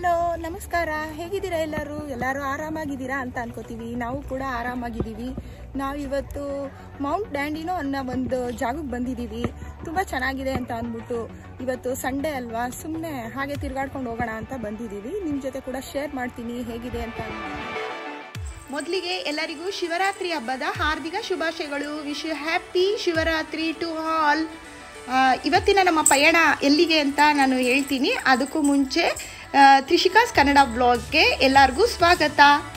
hello ನಮಸ್ಕಾರ ಹೇಗಿದ್ದೀರಾ ಎಲ್ಲರೂ ಎಲ್ಲರೂ ಆರಾಮಾಗಿದ್ದೀರಾ ಅಂತ ಅನ್ಕೋತೀವಿ ನಾವು ಕೂಡ ಆರಾಮಾಗಿದ್ದೀವಿ ನಾವು ಇವತ್ತು ಮೌಂಟ್ ಡ್ಯಾಂಡಿನೋ ಅನ್ನೋ ಒಂದು ಜಾಗಕ್ಕೆ ಬಂದಿದ್ದೀವಿ ತುಂಬ ಚೆನ್ನಾಗಿದೆ ಅಂತ ಅಂದ್ಬಿಟ್ಟು ಇವತ್ತು ಸಂಡೇ ಅಲ್ವಾ ಸುಮ್ಮನೆ ಹಾಗೆ ತಿರ್ಗಾಡ್ಕೊಂಡು ಹೋಗೋಣ ಅಂತ ಬಂದಿದ್ದೀವಿ ನಿಮ್ಮ ಜೊತೆ ಕೂಡ ಶೇರ್ ಮಾಡ್ತೀನಿ ಹೇಗಿದೆ ಅಂತ ಮೊದಲಿಗೆ ಎಲ್ಲರಿಗೂ ಶಿವರಾತ್ರಿ ಹಬ್ಬದ ಹಾರ್ದಿಕ ಶುಭಾಶಯಗಳು wish happy Shivaratri to all ಇವತ್ತಿನ ನಮ್ಮ ಪಯಣ ಎಲ್ಲಿಗೆ ಅಂತ ನಾನು ಹೇಳ್ತೀನಿ ಅದಕ್ಕೂ ಮುಂಚೆ ಆ, ತ್ರಿಷಿಕಾಸ್ ಕನ್ನಡ ಬ್ಲಾಗ್ಗೆ ಎಲ್ಲರಿಗೂ ಸ್ವಾಗತ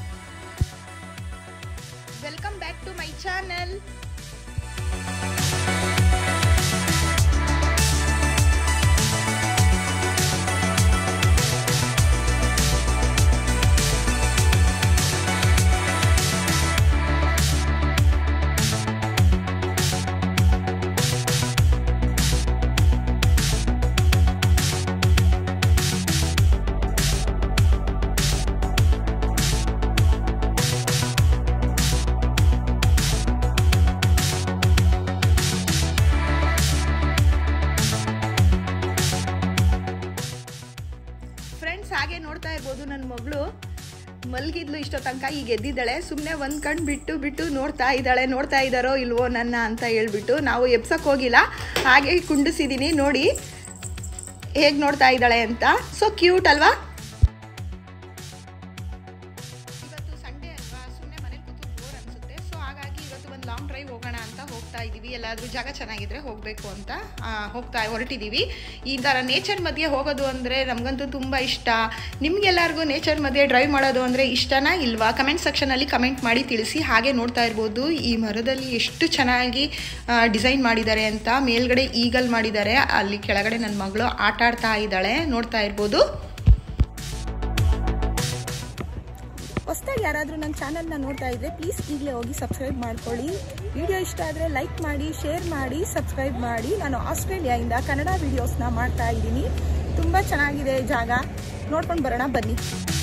welcome back to my channel friends ಹಾಗೆ ನೋಡ್ತಾ ಇರ್ಬೋದು ನನ್ನ ಮಗಳು ಮಲಗಿದ್ಲು ಇಷ್ಟೋ ತನಕ ಈಗ ಎದ್ದಿದ್ದಾಳೆ ಸುಮ್ಮನೆ ಒಂದು ಕಣ್ಣು ಬಿಟ್ಟು ಬಿಟ್ಟು ನೋಡ್ತಾ ಇದ್ದಾಳೆ ನೋಡ್ತಾ ಇದ್ದಾರೋ ಇಲ್ವೋ ನನ್ನ ಅಂತ ಹೇಳ್ಬಿಟ್ಟು ನಾವು ಎಬ್ಸಕ್ಕೆ ಹೋಗಿಲ್ಲ ಹಾಗೆ ಕುಂಡಿಸಿದ್ದೀನಿ ನೋಡಿ ಹೇಗೆ ನೋಡ್ತಾ ಇದ್ದಾಳೆ ಅಂತ ಸೊ ಕ್ಯೂಟ್ ಅಲ್ವಾ ಇವತ್ತು ಸಂಡೇ ಅಲ್ವಾ ಸುಮ್ಮನೆ ಮನೇಲಿ ಕೂತು ಬೋರ್ ಅನ್ಸುತ್ತೆ ಸೊ ಹಾಗಾಗಿ ಇವತ್ತು ಒಂದು ಲಾಂಗ್ ಡ್ರೈವ್ ಹೋಗೋಣ ಅಂತ ಹೋಗ್ತಾ ಇದ್ದೀವಿ ಎಲ್ಲಾದರೂ ಜಾಗ ಚೆನ್ನಾಗಿದ್ರೆ ಹೋಗಬೇಕು ಅಂತ ಆ, ಹೋಗ್ತಾ ಹೊರಟಿದ್ದೀವಿ ಈ ಥರ ನೇಚರ್ ಮಧ್ಯೆ ಹೋಗೋದು ಅಂದರೆ ನಮಗಂತೂ ತುಂಬ ಇಷ್ಟ ನಿಮ್ಗೆಲ್ಲರಿಗೂ ನೇಚರ್ ಮಧ್ಯೆ ಡ್ರೈವ್ ಮಾಡೋದು ಅಂದರೆ ಇಷ್ಟನಾ ಇಲ್ವಾ ಕಮೆಂಟ್ ಸೆಕ್ಷನಲ್ಲಿ ಕಮೆಂಟ್ ಮಾಡಿ ತಿಳಿಸಿ ಹಾಗೆ ನೋಡ್ತಾ ಇರ್ಬೋದು ಈ ಮರದಲ್ಲಿ ಎಷ್ಟು ಚೆನ್ನಾಗಿ ಡಿಸೈನ್ ಮಾಡಿದ್ದಾರೆ ಅಂತ ಮೇಲ್ಗಡೆ ಈಗಲ್ ಮಾಡಿದ್ದಾರೆ ಅಲ್ಲಿ ಕೆಳಗಡೆ ನನ್ನ ಮಗಳು ಆಟ ಆಡ್ತಾ ಇದ್ದಾಳೆ ನೋಡ್ತಾ ಇರ್ಬೋದು ಹೊಸದಾಗಿ ಯಾರಾದರೂ ನನ್ನ ಚಾನಲ್ನ ನೋಡ್ತಾ ಇದ್ರೆ ಪ್ಲೀಸ್ ಈಗಲೇ ಹೋಗಿ ಸಬ್ಸ್ಕ್ರೈಬ್ ಮಾಡ್ಕೊಳ್ಳಿ ವಿಡಿಯೋ ಇಷ್ಟ ಆದರೆ ಲೈಕ್ ಮಾಡಿ ಶೇರ್ ಮಾಡಿ ಸಬ್ಸ್ಕ್ರೈಬ್ ಮಾಡಿ ನಾನು ಆಸ್ಟ್ರೇಲಿಯಾಯಿಂದ ಕನ್ನಡ ವಿಡಿಯೋಸ್ನ ಮಾಡ್ತಾ ಇದ್ದೀನಿ ತುಂಬ ಚೆನ್ನಾಗಿದೆ ಜಾಗ ನೋಡ್ಕೊಂಡು ಬರೋಣ ಬನ್ನಿ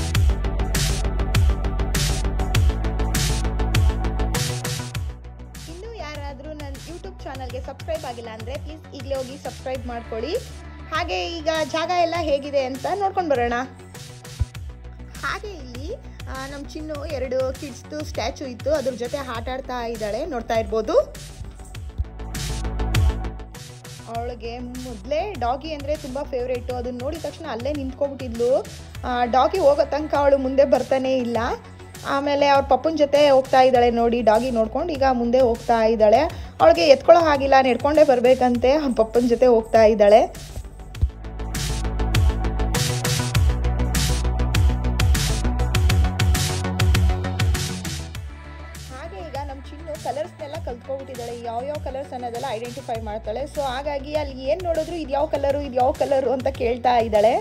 ಇನ್ನೂ ಯಾರಾದರೂ ನನ್ನ ಯೂಟ್ಯೂಬ್ ಚಾನಲ್ಗೆ ಸಬ್ಸ್ಕ್ರೈಬ್ ಆಗಿಲ್ಲ ಅಂದರೆ ಪ್ಲೀಸ್ ಈಗಲೇ ಹೋಗಿ ಸಬ್ಸ್ಕ್ರೈಬ್ ಮಾಡ್ಕೊಳ್ಳಿ ಹಾಗೆ ಈಗ ಜಾಗ ಎಲ್ಲ ಹೇಗಿದೆ ಅಂತ ನೋಡ್ಕೊಂಡು ಬರೋಣ ಹಾಗೆ ಇಲ್ಲಿ ನಮ್ಮ ಚಿನ್ನು ಎರಡು ಕಿಡ್ಸ್ದು ಸ್ಟ್ಯಾಚು ಇತ್ತು ಅದ್ರ ಜೊತೆ ಆಟ ಆಡ್ತಾ ಇದ್ದಾಳೆ ನೋಡ್ತಾ ಇರ್ಬೋದು ಅವಳಿಗೆ ಮೊದಲೇ ಡಾಗಿ ಅಂದರೆ ತುಂಬ ಫೇವ್ರೇಟು ಅದನ್ನ ನೋಡಿದ ತಕ್ಷಣ ಅಲ್ಲೇ ನಿಂತ್ಕೊಬಿಟ್ಟಿದ್ಲು ಡಾಗಿ ಹೋಗೋ ತನಕ ಅವಳು ಮುಂದೆ ಬರ್ತಾನೇ ಇಲ್ಲ ಆಮೇಲೆ ಅವ್ರ ಪಪ್ಪನ ಜೊತೆ ಹೋಗ್ತಾ ಇದ್ದಾಳೆ ನೋಡಿ ಡಾಗಿ ನೋಡ್ಕೊಂಡು ಈಗ ಮುಂದೆ ಹೋಗ್ತಾ ಇದ್ದಾಳೆ ಅವಳಿಗೆ ಎತ್ಕೊಳ್ಳೋ ಹಾಗಿಲ್ಲ ನಡ್ಕೊಂಡೇ ಬರಬೇಕಂತೆ ಅವ್ರ ಪಪ್ಪನ ಜೊತೆ ಹೋಗ್ತಾ ಇದ್ದಾಳೆ ಹಾಗೆ ಈಗ ನಮ್ಮ ಚಿನ್ನು ಕಲರ್ಸ್ನೆಲ್ಲ ಕಲ್ತ್ಕೊಬಿಟ್ಟಿದ್ದಾಳೆ ಯಾವ ಯಾವ ಕಲರ್ಸ್ ಅನ್ನೋದೆಲ್ಲ ಐಡೆಂಟಿಫೈ ಮಾಡ್ತಾಳೆ ಸೊ ಹಾಗಾಗಿ ಅಲ್ಲಿ ಏನು ನೋಡಿದ್ರು ಇದು ಯಾವ ಕಲರು ಇದು ಯಾವ ಕಲರು ಅಂತ ಕೇಳ್ತಾ ಇದ್ದಾಳೆ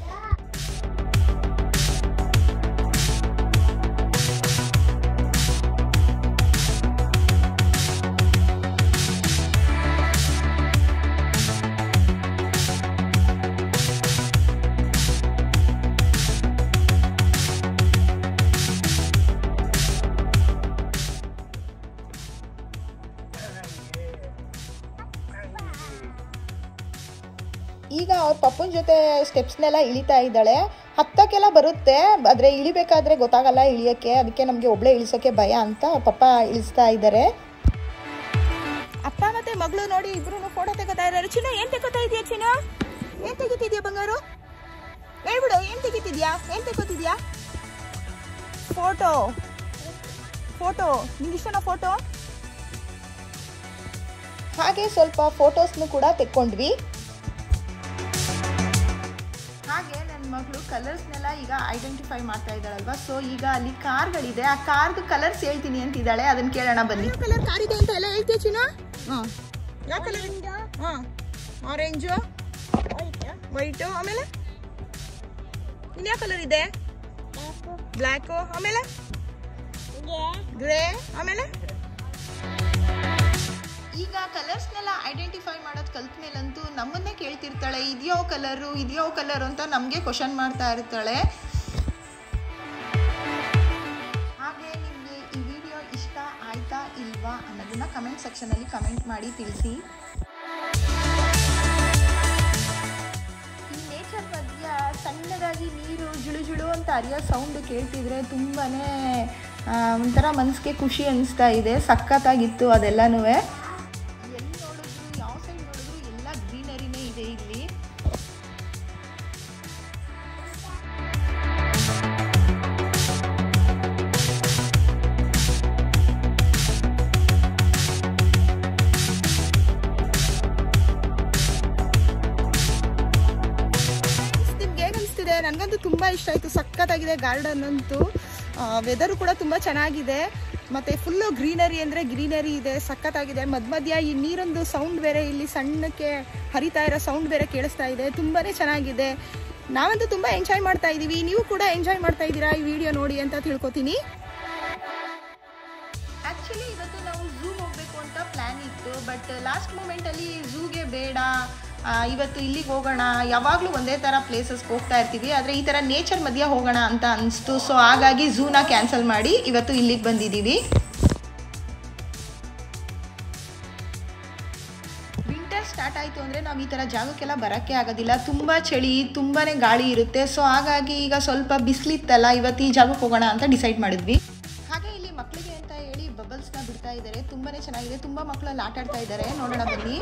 ಈಗ ಅವ್ರ ಪಪ್ಪನ ಜೊತೆ ಸ್ಟೆಪ್ಸ್ನೆಲ್ಲ ಇಳಿತಾ ಇದ್ದಾಳೆ ಹತ್ತಕ್ಕೆಲ್ಲ ಬರುತ್ತೆ ಆದರೆ ಇಳಿಬೇಕಾದ್ರೆ ಗೊತ್ತಾಗಲ್ಲ ಇಳಿಯೋಕ್ಕೆ ಅದಕ್ಕೆ ನಮಗೆ ಒಬ್ಳೆ ಇಳಿಸೋಕ್ಕೆ ಭಯ ಅಂತ ಅವ್ರ ಪಪ್ಪ ಇಳಿಸ್ತಾ ಇದ್ದಾರೆ ಅಪ್ಪ ಮತ್ತೆ ಮಗಳು ನೋಡಿ ಇಬ್ರು ಫೋಟೋ ತೆಗೋತಾ ಇದ್ದಾರೆ ಚಿನ್ನ ಏನ್ ತೆಗೋತಾ ಇದೆಯಾ ಚಿನ್ನ ಏನ್ ತೆಗಿತಿದ್ಯಾ ಬಂಗಾರು ಹೇಳ್ಬಿಡು ಏನ್ ತೆಗಿತಿದ್ಯಾ ಏನ್ ತೆಗೋತಿದ್ಯಾ ಫೋಟೋ ಫೋಟೋ ನಿಂಗೆ ಇಷ್ಟನಾ ಫೋಟೋ ಹಾಗೆ ಸ್ವಲ್ಪ ಫೋಟೋಸ್ನು ಕೂಡ ತೆಕ್ಕೊಂಡ್ವಿ ಹಾಗೆ ನನ್ನ ಮಗಳು ಕಲರ್ಸ್ನೆಲ್ಲ ಈಗ ಐಡೆಂಟಿಫೈ ಮಾಡ್ತಾ ಇದ್ದಾಳಲ್ವಾ ಸೊ ಈಗ ಅಲ್ಲಿ ಕಾರ್ಗಳಿದೆ ಆ ಕಾರ್ದು ಕಲರ್ಸ್ ಹೇಳ್ತೀನಿ ಅಂತಿದ್ದಾಳೆ ಅದನ್ನ ಕೇಳೋಣ ಬನ್ನಿ ಕಲರ್ ಕಾರ್ ಇದೆ ಅಂತ ಎಲ್ಲ ಹೇಳ್ತೀಯ ಚಿನ್ನ ಹಾಂ ಯಾವ ಕಲರ್ ಹಾಂ ಆರೆಂಜು ವೈಟು ಆಮೇಲೆ ಇನ್ಯಾವ ಕಲರ್ ಇದೆ ಬ್ಲ್ಯಾಕು ಆಮೇಲೆ ಗ್ರೇ ಆಮೇಲೆ ಈಗ ಕಲರ್ಸ್ನೆಲ್ಲ ಐಡೆಂಟಿಫೈ ಮಾಡೋದು ಕಲ್ತ ಮೇಲಂತೂ ನಮ್ಮನ್ನೇ ಕೇಳ್ತಿರ್ತಾಳೆ ಇದ್ಯಾವ ಕಲರು ಇದ್ಯಾವ ಕಲರ್ ಅಂತ ನಮಗೆ ಕ್ವಶನ್ ಮಾಡ್ತಾ ಇರ್ತಾಳೆ ಹಾಗೆ ನಿಮಗೆ ಈ ವಿಡಿಯೋ ಇಷ್ಟ ಆಯ್ತಾ ಇಲ್ವಾ ಅನ್ನೋದನ್ನ ಕಮೆಂಟ್ ಸೆಕ್ಷನಲ್ಲಿ ಕಮೆಂಟ್ ಮಾಡಿ ತಿಳಿಸಿ ಈ ನೇಚರ್ ಮಧ್ಯ ಸಣ್ಣ ಸಣ್ಣದಾಗಿ ನೀರು ಜುಳು ಜುಳು ಅಂತ ಹರಿಯೋ ಸೌಂಡ್ ಕೇಳ್ತಿದ್ರೆ ತುಂಬಾ ಒಂಥರ ಮನಸ್ಸಿಗೆ ಖುಷಿ ಅನಿಸ್ತಾ ಇದೆ ಸಖತ್ತಾಗಿತ್ತು ಅದೆಲ್ಲನೂ ಎಲ್ಲಿ ನೋಡಿದ್ರು ಯಾವ ಸೈಡ್ ನೋಡಿದ್ರು ಎಲ್ಲ ಗ್ರೀನರಿನೇ ಇದೆ ಇಲ್ಲಿ ನಿಮ್ಗೆ ಹೇಗೆ ಅನಿಸ್ತಿದೆ ನನಗಂತೂ ತುಂಬ ಇಷ್ಟ ಆಯಿತು ಸಖತ್ತಾಗಿದೆ ಗಾರ್ಡನ್ ಅಂತೂ ವೆದರು ಕೂಡ ತುಂಬ ಚೆನ್ನಾಗಿದೆ ಮತ್ತು ಫುಲ್ಲು ಗ್ರೀನರಿ ಅಂದರೆ ಗ್ರೀನರಿ ಇದೆ ಸಖತ್ತಾಗಿದೆ ಮಧ್ಯ ಮಧ್ಯ ಈ ನೀರೊಂದು ಸೌಂಡ್ ಬೇರೆ ಇಲ್ಲಿ ಸಣ್ಣಕ್ಕೆ ಹರಿತಾ ಇರೋ ಸೌಂಡ್ ಬೇರೆ ಕೇಳಿಸ್ತಾ ಇದೆ ತುಂಬಾ ಚೆನ್ನಾಗಿದೆ ನಾವಂತೂ ತುಂಬ ಎಂಜಾಯ್ ಮಾಡ್ತಾ ಇದ್ದೀವಿ ನೀವು ಕೂಡ ಎಂಜಾಯ್ ಮಾಡ್ತಾ ಇದ್ದೀರಾ ಈ ವಿಡಿಯೋ ನೋಡಿ ಅಂತ ತಿಳ್ಕೊತೀನಿ ಆ್ಯಕ್ಚುಲಿ ಇವತ್ತು ನಾವು ಝೂ ಹೋಗಬೇಕು ಅಂತ ಪ್ಲ್ಯಾನ್ ಇತ್ತು ಬಟ್ ಲಾಸ್ಟ್ ಮೂಮೆಂಟಲ್ಲಿ ಝೂಗೆ ಬೇಡ ಆ, ಇವತ್ತು ಇಲ್ಲಿಗೆ ಹೋಗೋಣ ಯಾವಾಗಲೂ ಒಂದೇ ಥರ ಪ್ಲೇಸಸ್ಗೆ ಹೋಗ್ತಾ ಇರ್ತೀವಿ ಆದರೆ ಈ ಥರ ನೇಚರ್ ಮಧ್ಯೆ ಹೋಗೋಣ ಅಂತ ಅನಿಸ್ತು ಸೊ ಹಾಗಾಗಿ ಝೂನ ಕ್ಯಾನ್ಸಲ್ ಮಾಡಿ ಇವತ್ತು ಇಲ್ಲಿಗೆ ಬಂದಿದ್ದೀವಿ ವಿಂಟರ್ ಸ್ಟಾರ್ಟ್ ಆಯಿತು ಅಂದರೆ ನಾವು ಈ ಥರ ಜಾಗಕ್ಕೆಲ್ಲ ಬರೋಕ್ಕೆ ಆಗೋದಿಲ್ಲ ತುಂಬ ಚಳಿ ತುಂಬಾ ಗಾಳಿ ಇರುತ್ತೆ ಸೊ ಹಾಗಾಗಿ ಈಗ ಸ್ವಲ್ಪ ಬಿಸಿಲಿತ್ತಲ್ಲ ಇವತ್ತು ಈ ಜಾಗಕ್ಕೆ ಹೋಗೋಣ ಅಂತ ಡಿಸೈಡ್ ಮಾಡಿದ್ವಿ ಹಾಗೆ ಇಲ್ಲಿ ಮಕ್ಕಳಿಗೆ ಅಂತ ಹೇಳಿ ಬಬಲ್ಸ್ನ ಬಿಡ್ತಾ ಇದ್ದಾರೆ ತುಂಬಾ ಚೆನ್ನಾಗಿದೆ ತುಂಬ ಮಕ್ಕಳು ಅಲ್ಲಿ ಆಟ ಆಡ್ತಾ ಇದ್ದಾರೆ ನೋಡೋಣ ಬನ್ನಿ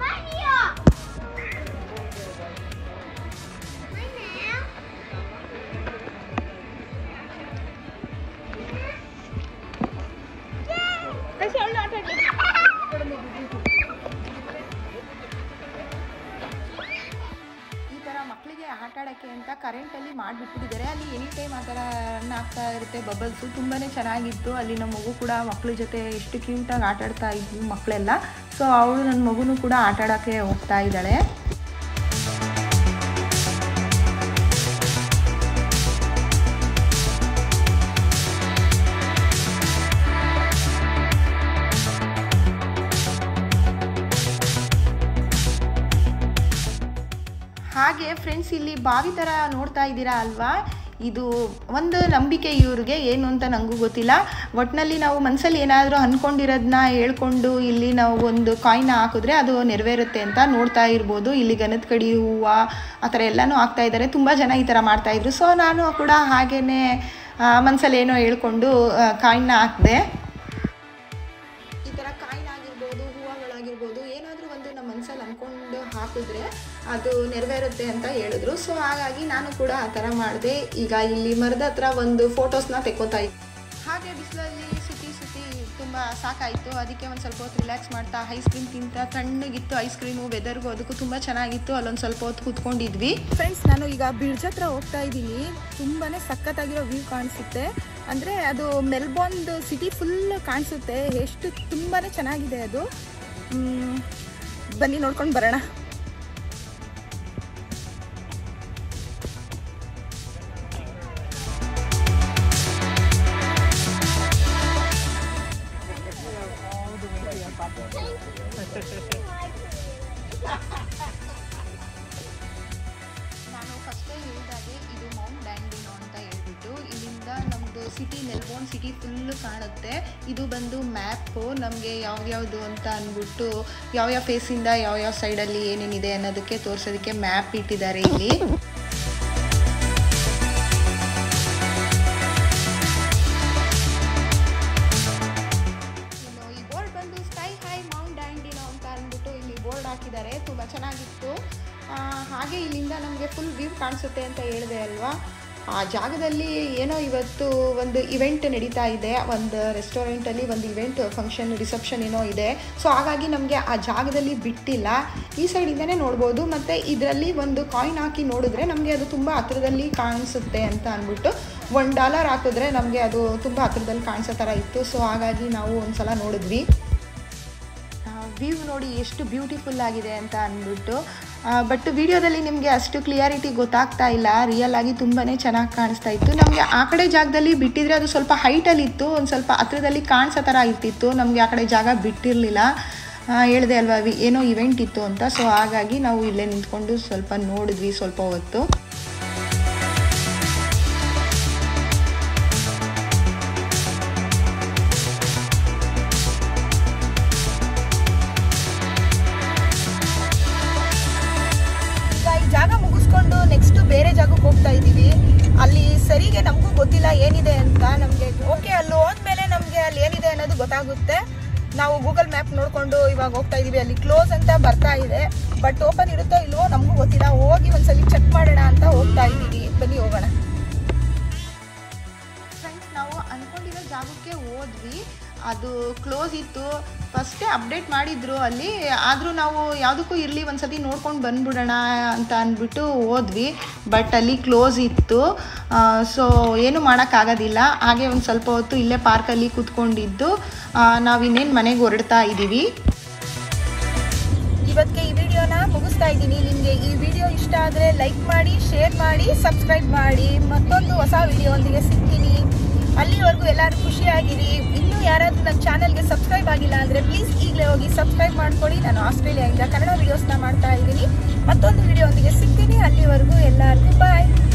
ಈ ಥರ ಮಕ್ಕಳಿಗೆ ಆಟ ಆಡೋಕ್ಕೆ ಅಂತ ಕರೆಂಟಲ್ಲಿ ಮಾಡಿಬಿಟ್ಟಿದ್ದಾರೆ ಅಲ್ಲಿ ಎನಿ ಟೈಮ್ ಆ ಥರ ರನ್ ಆಗ್ತಾ ಇರುತ್ತೆ ಬಬಲ್ಸು ತುಂಬಾ ಚೆನ್ನಾಗಿತ್ತು ಅಲ್ಲಿ ನಮ್ಮ ಮಗು ಕೂಡ ಮಕ್ಕಳ ಜೊತೆ ಎಷ್ಟು ಕ್ಯೂಟಾಗಿ ಆಟ ಆಡ್ತಾ ಇದ್ವಿ ಮಕ್ಕಳೆಲ್ಲ ಸೊ ಅವಳು ನನ್ನ ಮಗುನೂ ಕೂಡ ಆಟ ಆಡೋಕ್ಕೆ ಹೋಗ್ತಾ ಇದ್ದಾಳೆ ಹಾಗೆ ಫ್ರೆಂಡ್ಸ್ ಇಲ್ಲಿ ಬಾವಿ ಥರ ನೋಡ್ತಾ ಇದ್ದೀರಾ ಅಲ್ವಾ ಇದು ಒಂದು ನಂಬಿಕೆ ಇವ್ರಿಗೆ ಏನು ಅಂತ ನನಗೂ ಗೊತ್ತಿಲ್ಲ ಒಟ್ಟಿನಲ್ಲಿ ನಾವು ಮನಸ್ಸಲ್ಲಿ ಏನಾದರೂ ಅಂದ್ಕೊಂಡಿರೋದನ್ನ ಹೇಳ್ಕೊಂಡು ಇಲ್ಲಿ ನಾವು ಒಂದು ಕಾಯಿನ ಹಾಕಿದ್ರೆ ಅದು ನೆರವೇರುತ್ತೆ ಅಂತ ನೋಡ್ತಾ ಇರ್ಬೋದು ಇಲ್ಲಿ ಗನದ ಕಡಿ ಹೂವು ಆ ಥರ ಎಲ್ಲನೂ ಹಾಕ್ತಾ ಇದ್ದಾರೆ ತುಂಬ ಜನ ಈ ಥರ ಮಾಡ್ತಾಯಿದ್ರು ಸೊ ನಾನು ಕೂಡ ಹಾಗೇ ಮನಸ್ಸಲ್ಲಿ ಏನೋ ಹೇಳ್ಕೊಂಡು ಕಾಯಿನ ಹಾಕಿದೆ ಈ ಥರ ಕಾಯಿನಾಗಿರ್ಬೋದು ಹೂವುಗಳಾಗಿರ್ಬೋದು ಏನಾದರೂ ಒಂದು ನಮ್ಮ ಮನಸ್ಸಲ್ಲಿ ಅಂದ್ಕೊಂಡು ಹಾಕಿದ್ರೆ ಅದು ನೆರವೇರುತ್ತೆ ಅಂತ ಹೇಳಿದ್ರು ಸೊ ಹಾಗಾಗಿ ನಾನು ಕೂಡ ಆ ಥರ ಮಾಡಿದೆ ಈಗ ಇಲ್ಲಿ ಮರದ ಹತ್ರ ಒಂದು ಫೋಟೋಸ್ನ ತೆಕ್ಕೋತಾ ಇದ್ದೆ ಹಾಗೆ ಬಿಸಿಲಲ್ಲಿ ಸುತ್ತಿ ಸುತ್ತಿ ತುಂಬ ಸಾಕಾಯಿತು ಅದಕ್ಕೆ ಒಂದು ಸ್ವಲ್ಪ ಹೊತ್ತು ರಿಲ್ಯಾಕ್ಸ್ ಮಾಡ್ತಾ ಐಸ್ ಕ್ರೀಮ್ ತಿಂತ ತಣ್ಣಗಿತ್ತು ಐಸ್ ಕ್ರೀಮು ವೆದರ್ಗೂ ಅದಕ್ಕೂ ತುಂಬ ಚೆನ್ನಾಗಿತ್ತು ಅಲ್ಲೊಂದು ಸ್ವಲ್ಪ ಹೊತ್ತು ಕೂತ್ಕೊಂಡಿದ್ವಿ ಫ್ರೆಂಡ್ಸ್ ನಾನು ಈಗ ಬ್ರಿಡ್ಜ್ ಹತ್ರ ಹೋಗ್ತಾ ಇದ್ದೀನಿ ತುಂಬಾ ಸಖತ್ತಾಗಿರೋ ವ್ಯೂ ಕಾಣಿಸುತ್ತೆ ಅಂದರೆ ಅದು ಮೆಲ್ಬೋರ್ನ್ದು ಸಿಟಿ ಫುಲ್ ಕಾಣಿಸುತ್ತೆ ಎಷ್ಟು ತುಂಬಾ ಚೆನ್ನಾಗಿದೆ ಅದು ಮ್, ಬನ್ನಿ ನೋಡ್ಕೊಂಡು ಬರೋಣ ನಾನು ಫಸ್ಟೇ ಹೇಳಿದಾಗೆ ಇದು ಮೌಂಟ್ ಡ್ಯಾಂಡಿನೋ ಅಂತ ಹೇಳ್ಬಿಟ್ಟು ಇಲ್ಲಿಂದ ನಮ್ಮದು ಸಿಟಿ ಮೆಲ್ಬೋರ್ನ್ ಸಿಟಿ ಫುಲ್ಲು ಕಾಣುತ್ತೆ ಇದು ಬಂದು ಮ್ಯಾಪು ನಮಗೆ ಯಾವ್ಯಾವುದು ಅಂತ ಅಂದ್ಬಿಟ್ಟು ಯಾವ್ಯಾವ ಫೇಸಿಂದ ಯಾವ್ಯಾವ ಸೈಡಲ್ಲಿ ಏನೇನಿದೆ ಅನ್ನೋದಕ್ಕೆ ತೋರಿಸೋದಕ್ಕೆ ಮ್ಯಾಪ್ ಇಟ್ಟಿದ್ದಾರೆ ಇಲ್ಲಿ ಇನ್ನು ಈ ಬೋರ್ಡ್ ಬಂದು ಸ್ಕೈ ಹೈ ಮೌಂಟ್ ಡ್ಯಾಂಡಿನೋ ಅಂತ ಅಂದ್ಬಿಟ್ಟು ಇಲ್ಲಿ ಬೋರ್ಡ್ ಹಾಕಿದ್ದಾರೆ ತುಂಬ ಚೆನ್ನಾಗಿತ್ತು ಆ, ಹಾಗೆ ಇಲ್ಲಿಂದ ನಮಗೆ ಫುಲ್ ವ್ಯೂ ಕಾಣಿಸುತ್ತೆ ಅಂತ ಹೇಳಿದೆ ಅಲ್ವಾ ಆ ಜಾಗದಲ್ಲಿ ಏನೋ ಇವತ್ತು ಒಂದು ಇವೆಂಟ್ ನಡೀತಾ ಇದೆ ಒಂದು ರೆಸ್ಟೋರೆಂಟಲ್ಲಿ ಒಂದು ಇವೆಂಟ್ ಫಂಕ್ಷನ್ ರಿಸೆಪ್ಷನ್ ಏನೋ ಇದೆ ಸೊ ಹಾಗಾಗಿ ನಮಗೆ ಆ ಜಾಗದಲ್ಲಿ ಬಿಟ್ಟಿಲ್ಲ ಈ ಸೈಡಿಂದನೇ ನೋಡ್ಬೋದು ಮತ್ತು ಇದರಲ್ಲಿ ಒಂದು ಕಾಯಿನ್ ಹಾಕಿ ನೋಡಿದ್ರೆ ನಮಗೆ ಅದು ತುಂಬ ಹತ್ರದಲ್ಲಿ ಕಾಣಿಸುತ್ತೆ ಅಂತ ಅಂದ್ಬಿಟ್ಟು ಒನ್ ಡಾಲರ್ ಹಾಕಿದ್ರೆ ನಮಗೆ ಅದು ತುಂಬ ಹತ್ರದಲ್ಲಿ ಕಾಣಿಸೋ ಥರ ಇತ್ತು ಸೊ ಹಾಗಾಗಿ ನಾವು ಒಂದು ಸಲ ನೋಡಿದ್ವಿ ವ್ಯೂ ನೋಡಿ ಎಷ್ಟು ಬ್ಯೂಟಿಫುಲ್ ಆಗಿದೆ ಅಂತ ಅಂದ್ಬಿಟ್ಟು ಬಟ್ ವಿಡಿಯೋದಲ್ಲಿ ನಿಮಗೆ ಅಷ್ಟು ಕ್ಲಿಯಾರಿಟಿ ಗೊತ್ತಾಗ್ತಾ ಇಲ್ಲ ರಿಯಲ್ ಆಗಿ ತುಂಬಾ ಚೆನ್ನಾಗಿ ಕಾಣಿಸ್ತಾ ಇತ್ತು ನಮಗೆ ಆ ಕಡೆ ಜಾಗದಲ್ಲಿ ಬಿಟ್ಟಿದ್ರೆ ಅದು ಸ್ವಲ್ಪ ಹೈಟಲ್ಲಿ ಇತ್ತು ಒಂದು ಸ್ವಲ್ಪ ಹತ್ರದಲ್ಲಿ ಕಾಣಿಸೋ ಥರ ಇರ್ತಿತ್ತು ನಮಗೆ ಆ ಕಡೆ ಜಾಗ ಬಿಟ್ಟಿರಲಿಲ್ಲ ಹೇಳಿದೆ ಅಲ್ವಾ ವಿ- ಏನೋ ಇವೆಂಟ್ ಇತ್ತು ಅಂತ ಸೊ ಹಾಗಾಗಿ ನಾವು ಇಲ್ಲೇ ನಿಂತ್ಕೊಂಡು ಸ್ವಲ್ಪ ನೋಡಿದ್ವಿ ಸ್ವಲ್ಪ ಹೊತ್ತು ಈಗ ಈ ಜಾಗ ಮುಗಿಸ್ಕೊಂಡು ನೆಕ್ಸ್ಟ್ ಬೇರೆ ಜಾಗಕ್ಕೆ ಹೋಗ್ತಾ ಇದ್ದೀವಿ ಗೊತ್ತಿಲ್ಲ ಏನಿದೆ ಅಂತ ನಮಗೆ ಓಕೆ ಅಲ್ಲಿ ಹೋದ್ಮೇಲೆ ನಮಗೆ ಅಲ್ಲಿ ಏನಿದೆ ಅನ್ನೋದು ಗೊತ್ತಾಗುತ್ತೆ ನಾವು ಗೂಗಲ್ ಮ್ಯಾಪ್ ನೋಡ್ಕೊಂಡು ಇವಾಗ ಹೋಗ್ತಾ ಇದೀವಿ ಅಲ್ಲಿ ಕ್ಲೋಸ್ ಅಂತ ಬರ್ತಾ ಇದೆ ಬಟ್ ಓಪನ್ ಇರುತ್ತೋ ಇಲ್ವೋ ನಮಗೂ ಗೊತ್ತಿಲ್ಲ ಹೋಗಿ ಒಂದ್ಸಲಿ ಚೆಕ್ ಮಾಡೋಣ ಅಂತ ಹೋಗ್ತಾ ಇದ್ದೀವಿ ಬನ್ನಿ ಹೋಗೋಣ ಫ್ರೆಂಡ್ಸ್ ನಾವು ಅಂದ್ಕೊಂಡಿರೋ ಜಾಗಕ್ಕೆ ಹೋದ್ವಿ ಅದು ಕ್ಲೋಸ್ ಇತ್ತು ಫಸ್ಟೇ ಅಪ್ಡೇಟ್ ಮಾಡಿದ್ರು ಅಲ್ಲಿ ಆದರೂ ನಾವು ಯಾವುದಕ್ಕೂ ಇರಲಿ ಒಂದ್ಸತಿ ನೋಡ್ಕೊಂಡು ಬಂದ್ಬಿಡೋಣ ಅಂತ ಅಂದ್ಬಿಟ್ಟು ಹೋದ್ವಿ ಬಟ್ ಅಲ್ಲಿ ಕ್ಲೋಸ್ ಇತ್ತು ಸೊ ಏನು ಮಾಡೋಕ್ಕಾಗೋದಿಲ್ಲ ಹಾಗೆ ಒಂದು ಸ್ವಲ್ಪ ಹೊತ್ತು ಇಲ್ಲೇ ಪಾರ್ಕಲ್ಲಿ ಕೂತ್ಕೊಂಡಿದ್ದು ನಾವು ಇನ್ನೇನು ಮನೆಗೆ ಹೊರಡ್ತಾ ಇದ್ದೀವಿ ಇವತ್ತಿಗೆ ಈ ವಿಡಿಯೋನ ಮುಗಿಸ್ತಾ ಇದ್ದೀನಿ ನಿಮಗೆ ಈ ವಿಡಿಯೋ ಇಷ್ಟ ಆದರೆ ಲೈಕ್ ಮಾಡಿ ಶೇರ್ ಮಾಡಿ ಸಬ್ಸ್ಕ್ರೈಬ್ ಮಾಡಿ ಮತ್ತೊಂದು ಹೊಸ ವಿಡಿಯೋಂದಿಗೆ ಸಿಗ್ತೀನಿ ಅಲ್ಲಿವರೆಗೂ ಎಲ್ಲರೂ ಖುಷಿಯಾಗಿರಿ ಇನ್ನೂ ಯಾರಾದರೂ ನನ್ನ ಚಾನಲ್ಗೆ ಸಬ್ಸ್ಕ್ರೈಬ್ ಆಗಿಲ್ಲ ಅಂದರೆ ಪ್ಲೀಸ್ ಈಗಲೇ ಹೋಗಿ ಸಬ್ಸ್ಕ್ರೈಬ್ ಮಾಡ್ಕೊಳ್ಳಿ ನಾನು ಆಸ್ಟ್ರೇಲಿಯಾದಿಂದ ಕನ್ನಡ ವಿಡಿಯೋಸ್ನ ಮಾಡ್ತಾ ಇದ್ದೀನಿ ಮತ್ತೊಂದು ವಿಡಿಯೋಂದಿಗೆ ಸಿಗ್ತೀನಿ ಅಲ್ಲಿವರೆಗೂ ಎಲ್ಲರಿಗೂ ಬಾಯ್